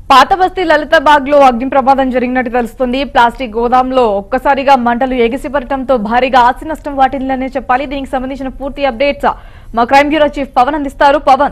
పాత బస్తీ లలితాబాగ్ లో అగ్ని ప్రమాదం జరిగినట్టు తెలుస్తుంది ప్లాస్టిక్ గోదాంలో ఒక్కసారిగా మంటలు ఎగిసిపడటంతో భారీగా ఆస్తి నష్టం వాటిల్లని చెప్పాలి దీనికి సంబంధించిన పూర్తి అప్డేట్స్ మా క్రైమ్ బ్యూరో చీఫ్ పవన్ అందిస్తారు పవన్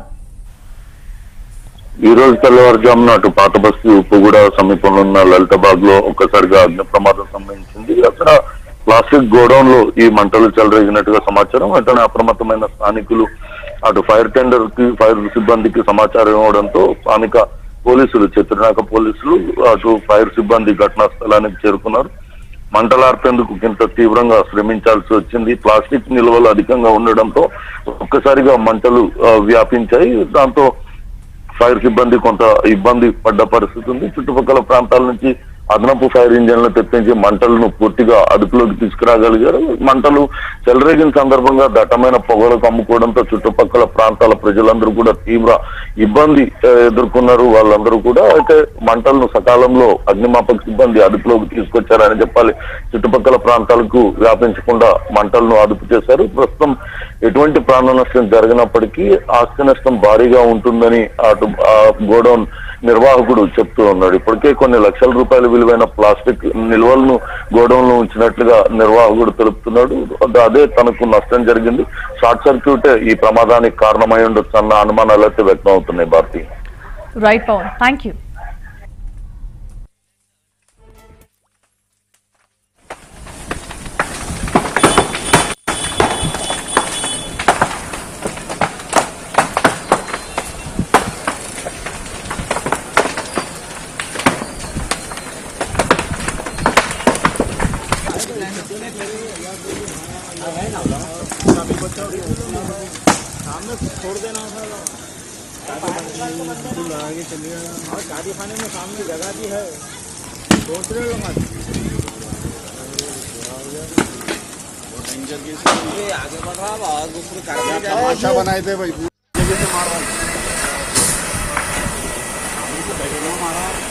ఈ రోజు తెల్లవారుజామున అటు పాత బస్తీ ఉప్పుగూడ సమీపంలో ఉన్న లలితాబాగ్ లో ఒక్కసారిగా అగ్ని ప్రమాదం సంభవించింది అక్కడ ప్లాస్టిక్ గోడౌన్ లో ఈ మంటలు చెలరేగినట్టుగా సమాచారం వెంటనే అప్రమత్తమైన స్థానికులు అటు ఫైర్ టెండర్ కి ఫైర్ సిబ్బందికి సమాచారం ఇవ్వడంతో స్థానిక పోలీసులు చిత్రనాక పోలీసులు అటు ఫైర్ సిబ్బంది ఘటనా స్థలానికి చేరుకున్నారు మంటలార్పేందుకు ఇంత తీవ్రంగా శ్రమించాల్సి వచ్చింది ప్లాస్టిక్ నిల్వలు అధికంగా ఉండడంతో ఒక్కసారిగా మంటలు ఆ, వ్యాపించాయి దాంతో ఫైర్ సిబ్బంది కొంత ఇబ్బంది పడ్డ పరిస్థితి ఉంది చుట్టుపక్కల ప్రాంతాల నుంచి అదనపు ఫైర్ ఇంజన్లు తెప్పించి మంటలను పూర్తిగా అదుపులోకి తీసుకురాగలిగారు మంటలు చెలరేగిన సందర్భంగా దట్టమైన పొగలు కమ్ముకోవడంతో చుట్టుపక్కల ప్రాంతాల ప్రజలందరూ కూడా తీవ్ర ఇబ్బంది ఆ, ఎదుర్కొన్నారు వాళ్ళందరూ కూడా అయితే మంటలను సకాలంలో అగ్నిమాపక సిబ్బంది అదుపులోకి తీసుకొచ్చారని చెప్పాలి చుట్టుపక్కల ప్రాంతాలకు వ్యాపించకుండా మంటలను అదుపు చేశారు ప్రస్తుతం ఎటువంటి ప్రాణ నష్టం జరిగినప్పటికీ ఆస్తి నష్టం భారీగా ఉంటుందని అటు ఆ గోడౌన్ నిర్వాహకుడు చెప్తూ ఉన్నాడు ఇప్పటికే కొన్ని లక్షల రూపాయల విలువైన ప్లాస్టిక్ నిల్వలను గోడౌన్ లో ఉంచినట్లుగా నిర్వాహకుడు తెలుపుతున్నాడు అద- అదే తనకు నష్టం జరిగింది షార్ట్ సర్క్యూటే ఈ ప్రమాదానికి కారణమై ఉండొచ్చు అన్న అనుమానాలు అయితే వ్యక్తం అవుతున్నాయి Bharathi right Pavan thank you अच्छा बनाए थे भाई